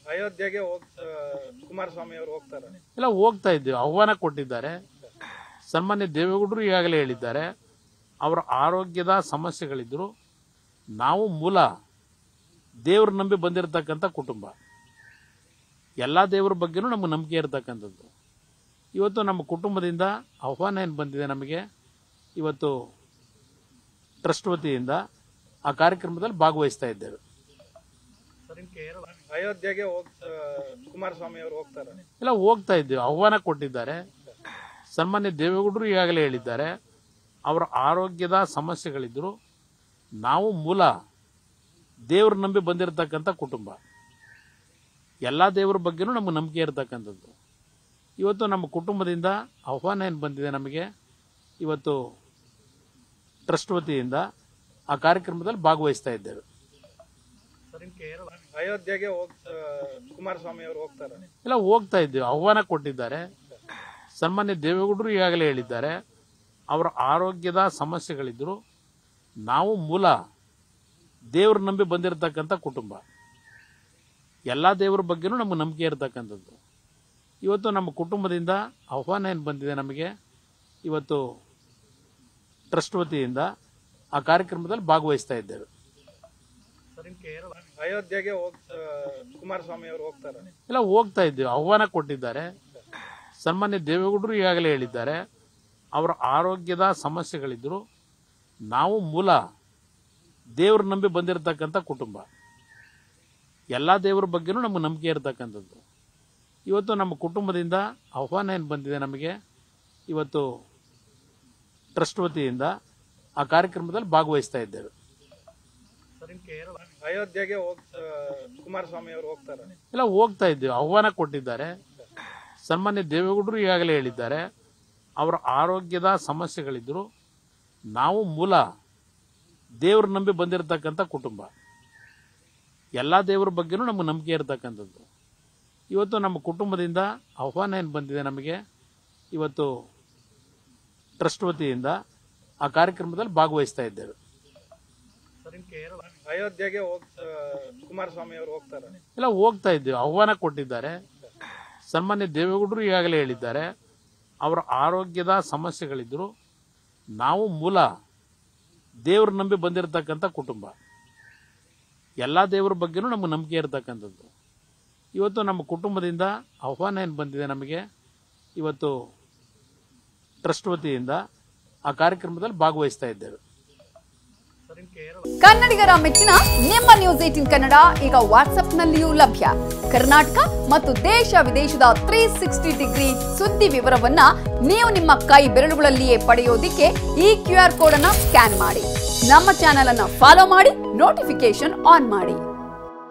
ಅಯೋಧ್ಯೆಗೆ ಹೋಗ್ ಆ, ಕುಮಾರಸ್ವಾಮಿ ಅವರು ಹೋಗ್ತಾರ ಎಲ್ಲ ಹೋಗ್ತಾ ಇದ್ದೀವಿ ಆಹ್ವಾನ ಕೊಟ್ಟಿದ್ದಾರೆ ಸನ್ಮಾನ್ಯ ದೇವೇಗೌಡರು ಈಗಾಗಲೇ ಹೇಳಿದ್ದಾರೆ ಅವರ ಆರೋಗ್ಯದ ಸಮಸ್ಯೆಗಳಿದ್ರು ನಾವು ಮೂಲ ದೇವ್ರ ನಂಬಿ ಬಂದಿರತಕ್ಕಂಥ ಕುಟುಂಬ ಎಲ್ಲ ದೇವರ ಬಗ್ಗೆನೂ ನಮಗೆ ನಂಬಿಕೆ ಇರತಕ್ಕಂಥದ್ದು ಇವತ್ತು ನಮ್ಮ ಕುಟುಂಬದಿಂದ ಆಹ್ವಾನ ಏನು ಬಂದಿದೆ ನಮಗೆ ಇವತ್ತು ಟ್ರಸ್ಟ್ ವತಿಯಿಂದ ಆ ಕಾರ್ಯಕ್ರಮದಲ್ಲಿ ಭಾಗವಹಿಸ್ತಾ ಇದ್ದೇವೆ ಅಯೋಧ್ಯೆಗೆ ಹೋಗ್ ಆ, ಕುಮಾರಸ್ವಾಮಿ ಅವರು ಹೋಗ್ತಾರ ಎಲ್ಲ ಹೋಗ್ತಾ ಇದ್ದೀವಿ ಆಹ್ವಾನ ಕೊಟ್ಟಿದ್ದಾರೆ ಸನ್ಮಾನ್ಯ ದೇವೇಗೌಡರು ಈಗಾಗಲೇ ಹೇಳಿದ್ದಾರೆ ಅವರ ಆರೋಗ್ಯದ ಸಮಸ್ಯೆಗಳಿದ್ರು ನಾವು ಮೂಲ ದೇವ್ರ ನಂಬಿ ಬಂದಿರತಕ್ಕಂಥ ಕುಟುಂಬ ಎಲ್ಲ ದೇವರ ಬಗ್ಗೆನೂ ನಮಗೆ ನಂಬಿಕೆ ಇರತಕ್ಕಂಥದ್ದು ಇವತ್ತು ನಮ್ಮ ಕುಟುಂಬದಿಂದ ಆಹ್ವಾನ ಏನು ಬಂದಿದೆ ನಮಗೆ ಇವತ್ತು ಟ್ರಸ್ಟ್ ವತಿಯಿಂದ ಆ ಕಾರ್ಯಕ್ರಮದಲ್ಲಿ ಭಾಗವಹಿಸ್ತಾ ಇದ್ದೇವೆ ಅಯೋಧ್ಯೆಗೆ ಹೋಗ್ ಆ, ಕುಮಾರಸ್ವಾಮಿ ಅವರು ಹೋಗ್ತಾರ ಎಲ್ಲ ಹೋಗ್ತಾ ಇದ್ದೀವಿ ಆಹ್ವಾನ ಕೊಟ್ಟಿದ್ದಾರೆ ಸನ್ಮಾನ್ಯ ದೇವೇಗೌಡರು ಈಗಾಗಲೇ ಹೇಳಿದ್ದಾರೆ ಅವರ ಆರೋಗ್ಯದ ಸಮಸ್ಯೆಗಳಿದ್ರು ನಾವು ಮೂಲ ದೇವ್ರ ನಂಬಿ ಬಂದಿರತಕ್ಕಂಥ ಕುಟುಂಬ ಎಲ್ಲ ದೇವರ ಬಗ್ಗೆನೂ ನಮಗೆ ನಂಬಿಕೆ ಇರತಕ್ಕಂಥದ್ದು ಇವತ್ತು ನಮ್ಮ ಕುಟುಂಬದಿಂದ ಆಹ್ವಾನ ಏನು ಬಂದಿದೆ ನಮಗೆ ಇವತ್ತು ಟ್ರಸ್ಟ್ ವತಿಯಿಂದ ಆ ಕಾರ್ಯಕ್ರಮದಲ್ಲಿ ಭಾಗವಹಿಸ್ತಾ ಇದ್ದೇವೆ ಅಯೋಧ್ಯೆಗೆ ಹೋಗ್ ಆ, ಕುಮಾರಸ್ವಾಮಿ ಅವರು ಹೋಗ್ತಾರ ಎಲ್ಲ ಹೋಗ್ತಾ ಇದ್ದೀವಿ ಆಹ್ವಾನ ಕೊಟ್ಟಿದ್ದಾರೆ ಸನ್ಮಾನ್ಯ ದೇವೇಗೌಡರು ಈಗಾಗಲೇ ಹೇಳಿದ್ದಾರೆ ಅವರ ಆರೋಗ್ಯದ ಸಮಸ್ಯೆಗಳಿದ್ರು ನಾವು ಮೂಲ ದೇವ್ರ ನಂಬಿ ಬಂದಿರತಕ್ಕಂಥ ಕುಟುಂಬ ಎಲ್ಲ ದೇವರ ಬಗ್ಗೆನೂ ನಮಗೆ ನಂಬಿಕೆ ಇರತಕ್ಕಂಥದ್ದು ಇವತ್ತು ನಮ್ಮ ಕುಟುಂಬದಿಂದ ಆಹ್ವಾನ ಏನು ಬಂದಿದೆ ನಮಗೆ ಇವತ್ತು ಟ್ರಸ್ಟ್ ವತಿಯಿಂದ ಆ ಕಾರ್ಯಕ್ರಮದಲ್ಲಿ ಭಾಗವಹಿಸ್ತಾ ಇದ್ದೇವೆ ಅಯೋಧ್ಯೆಗೆ ಹೋಗ್ ಆ, ಕುಮಾರಸ್ವಾಮಿ ಅವರು ಹೋಗ್ತಾರ ಎಲ್ಲ ಹೋಗ್ತಾ ಇದ್ದೀವಿ ಆಹ್ವಾನ ಕೊಟ್ಟಿದ್ದಾರೆ ಸನ್ಮಾನ್ಯ ದೇವೇಗೌಡರು ಈಗಾಗಲೇ ಹೇಳಿದ್ದಾರೆ ಅವರ ಆರೋಗ್ಯದ ಸಮಸ್ಯೆಗಳಿದ್ರು ನಾವು ಮೂಲ ದೇವ್ರ ನಂಬಿ ಬಂದಿರತಕ್ಕಂಥ ಕುಟುಂಬ ಎಲ್ಲ ದೇವರ ಬಗ್ಗೆನೂ ನಮಗೆ ನಂಬಿಕೆ ಇರತಕ್ಕಂಥದ್ದು ಇವತ್ತು ನಮ್ಮ ಕುಟುಂಬದಿಂದ ಆಹ್ವಾನ ಏನು ಬಂದಿದೆ ನಮಗೆ ಇವತ್ತು ಟ್ರಸ್ಟ್ ವತಿಯಿಂದ ಆ ಕಾರ್ಯಕ್ರಮದಲ್ಲಿ ಭಾಗವಹಿಸ್ತಾ ಇದ್ದೇವೆ ಅಯೋಧ್ಯೆಗೆ ಹೋಗ್ ಆ, ಕುಮಾರಸ್ವಾಮಿ ಅವರು ಹೋಗ್ತಾರ ಎಲ್ಲ ಹೋಗ್ತಾ ಇದ್ದೀವಿ ಆಹ್ವಾನ ಕೊಟ್ಟಿದ್ದಾರೆ ಸನ್ಮಾನ್ಯ ದೇವೇಗೌಡರು ಈಗಾಗಲೇ ಹೇಳಿದ್ದಾರೆ ಅವರ ಆರೋಗ್ಯದ ಸಮಸ್ಯೆಗಳಿದ್ರು ನಾವು ಮೂಲ ದೇವ್ರ ನಂಬಿ ಬಂದಿರತಕ್ಕಂಥ ಕುಟುಂಬ ಎಲ್ಲ ದೇವರ ಬಗ್ಗೆನೂ ನಮಗೆ ನಂಬಿಕೆ ಇರತಕ್ಕಂಥದ್ದು ಇವತ್ತು ನಮ್ಮ ಕುಟುಂಬದಿಂದ ಆಹ್ವಾನ ಏನು ಬಂದಿದೆ ನಮಗೆ ಇವತ್ತು ಟ್ರಸ್ಟ್ ವತಿಯಿಂದ ಆ ಕಾರ್ಯಕ್ರಮದಲ್ಲಿ ಭಾಗವಹಿಸ್ತಾ ಇದ್ದೇವೆ ಕನ್ನಡಿಗರ ಮೆಚ್ಚಿನ ನಿಮ್ಮ ನ್ಯೂಸ್ ಏಟಿನ್ ಕನ್ನಡ ಈಗ ವಾಟ್ಸ್ಆಪ್ನಲ್ಲಿಯೂ ಲಭ್ಯ ಕರ್ನಾಟಕ ಮತ್ತು ದೇಶ ವಿದೇಶದ ತ್ರೀ ಸಿಕ್ಸ್ಟಿ ಡಿಗ್ರಿ ಸುದ್ದಿ ವಿವರವನ್ನ ನೀವು ನಿಮ್ಮ ಕೈ ಬೆರಳುಗಳಲ್ಲಿಯೇ ಪಡೆಯೋದಿಕ್ಕೆ ಈ ಕ್ಯೂ ಆರ್ ಕೋಡ್ ಅನ್ನ ಸ್ಕ್ಯಾನ್ ಮಾಡಿ ನಮ್ಮ ಚಾನೆಲ್ ಅನ್ನ ಫಾಲೋ ಮಾಡಿ ನೋಟಿಫಿಕೇಶನ್ ಆನ್ ಮಾಡಿ